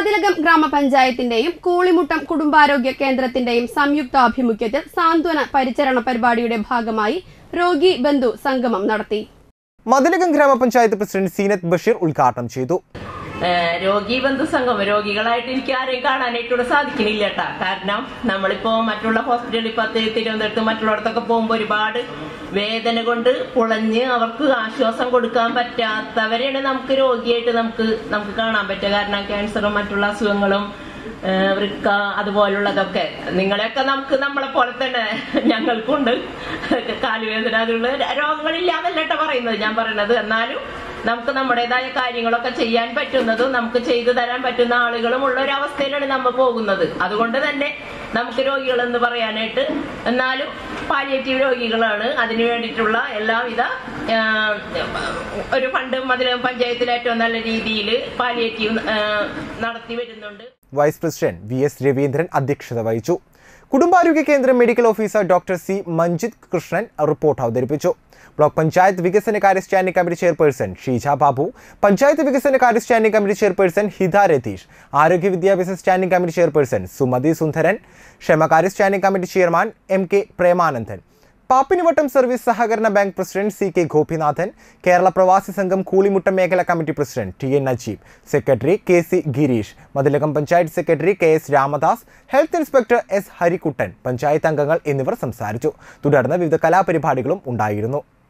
മതിലകം ഗ്രാമപഞ്ചായത്തിന്റെയും കൂളിമുട്ടം കുടുംബാരോഗ്യ കേന്ദ്രത്തിന്റെയും സംയുക്താഭിമുഖ്യത്തിൽ സാന്ത്വന പരിചരണ പരിപാടിയുടെ ഭാഗമായി രോഗി ബന്ധു സംഗമം നടത്തി മതിലകം ഗ്രാമപഞ്ചായത്ത് പ്രസിഡന്റ് സീനത്ത് ബഷീർ ഉദ്ഘാടനം ചെയ്തു ഏഹ് രോഗി ബന്ധു സംഘം രോഗികളായിട്ട് എനിക്ക് ആരെയും കാണാനായിട്ടൂടെ സാധിക്കണില്ല കേട്ടാ കാരണം നമ്മളിപ്പോ മറ്റുള്ള ഹോസ്പിറ്റലിൽ പത്ത് തിരുവനന്തപുരത്ത് മറ്റുള്ളിടത്തൊക്കെ പോകുമ്പോൾ ഒരുപാട് വേദന കൊണ്ട് പുളഞ്ഞ് അവർക്ക് ആശ്വാസം കൊടുക്കാൻ പറ്റാത്തവരെയാണ് നമുക്ക് രോഗിയായിട്ട് നമുക്ക് നമുക്ക് കാണാൻ പറ്റുക കാരണം ക്യാൻസറും മറ്റുള്ള അസുഖങ്ങളും ഏഹ് വൃക്ക അതുപോലുള്ളതൊക്കെ നിങ്ങളെയൊക്കെ നമുക്ക് നമ്മളെ പോലെ തന്നെ ഞങ്ങൾക്കുണ്ട് കാലുവേദന അതുള്ള രോഗങ്ങളില്ലാന്നല്ല കേട്ടോ പറയുന്നത് ഞാൻ പറയുന്നത് എന്നാലും നമുക്ക് നമ്മുടേതായ കാര്യങ്ങളൊക്കെ ചെയ്യാൻ പറ്റുന്നതും നമുക്ക് ചെയ്തു തരാൻ പറ്റുന്ന ആളുകളും ഉള്ള ഒരു അവസ്ഥയിലാണ് നമ്മൾ പോകുന്നത് അതുകൊണ്ട് തന്നെ നമുക്ക് രോഗികൾ എന്ന് പറയാനായിട്ട് എന്നാലും പാലിയേറ്റീവ് രോഗികളാണ് അതിനു വേണ്ടിയിട്ടുള്ള എല്ലാവിധ ആ, ഒരു ഫണ്ട് മതിലും പഞ്ചായത്തിൽ ഏറ്റവും നല്ല രീതിയിൽ പാലിയേറ്റീവ് ആ, നടത്തി വരുന്നുണ്ട് vice president V S Raveendran അധ്യക്ഷത വഹിച്ചു കുടുംബാരോഗ്യ കേന്ദ്രം medical officer doctor C Manjith Krishnan report അവതരിപ്പിച്ചു ബ്ലോക്ക് പഞ്ചായത്ത് വികസനകാര്യ standing committee chairperson Sheeja Babu panchayat വികസനകാര്യ standing committee chairperson Hitha Ratheesh ആരോഗ്യ വിദ്യാഭ്യാസ standing committee chairperson Sumathi Sundaran ക്ഷേമകാര്യ standing committee chairman M K Premanandan Pappinivattam service സഹകരണ bank president C K Gopinathan Kerala Pravasi Sangham Koolimuttam മേഖല committee president T N Najeeb secretary K C Gireesh Mathilakam panchayat secretary K S Ramadas health inspector S Harikuttan panchayat അംഗങ്ങൾ എന്നിവർ സംസാരിച്ചു തുടർന്ന് വിവിധ കലാപരിപാടികളും ഉണ്ടായിരുന്നു